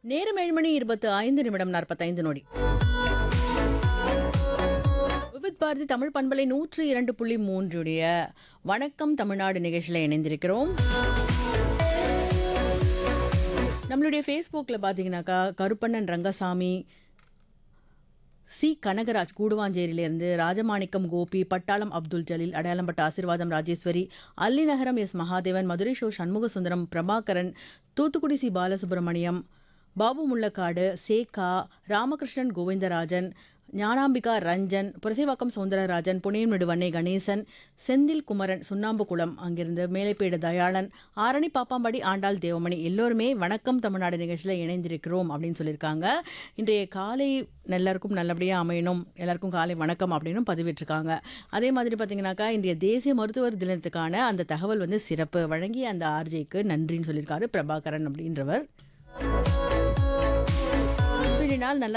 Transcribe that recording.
நேரம் ஏழு மணி இருபத்து ஐந்து நிமிடம் நாற்பத்தைந்து நொடி விவித் பாரதி தமிழ் பண்பலை நூற்று இரண்டு புள்ளி மூன்றுடைய வணக்கம் தமிழ்நாடு நிகழ்ச்சியில் இணைந்திருக்கிறோம் நம்மளுடைய ஃபேஸ்புக்கில் பார்த்தீங்கன்னாக்கா கருப்பண்ணன் ரங்கசாமி சி கனகராஜ் கூடுவாஞ்சேரியிலிருந்து ராஜமாணிக்கம் கோபி பட்டாளம் அப்துல் ஜலீல் அடையாளம்பட்ட ஆசிர்வாதம் ராஜேஸ்வரி அல்லிநகரம் எஸ் மகாதேவன் மதுரை ஷோ சண்முக சுந்தரம் பிரபாகரன் தூத்துக்குடி சி பாலசுப்ரமணியம் பாபு முள்ளக்காடு சேகா ராமகிருஷ்ணன் கோவிந்தராஜன் ஞானாம்பிகா ரஞ்சன் புரசைவாக்கம் சௌந்தரராஜன் புனேம் வண்ணை கணேசன் செந்தில் குமரன் சுண்ணாம்புக்குளம் அங்கிருந்து மேலைப்பேடு தயாளன் ஆரணி பாப்பாம்படி ஆண்டாள் தேவமணி எல்லோருமே வணக்கம் தமிழ்நாடு நிகழ்ச்சியில் இணைந்திருக்கிறோம் அப்படின்னு சொல்லியிருக்காங்க இன்றைய காலை எல்லாருக்கும் நல்லபடியாக அமையணும் எல்லாருக்கும் காலை வணக்கம் அப்படின்னு பதிவிட்டிருக்காங்க அதே மாதிரி பார்த்தீங்கன்னாக்கா இன்றைய தேசிய மருத்துவர் தினத்துக்கான அந்த தகவல் வந்து சிறப்பு வழங்கி அந்த ஆர்ஜேக்கு நன்றின்னு சொல்லியிருக்காரு பிரபாகரன் அப்படின்றவர் ஸோ இன்றைய நாள் நல்லா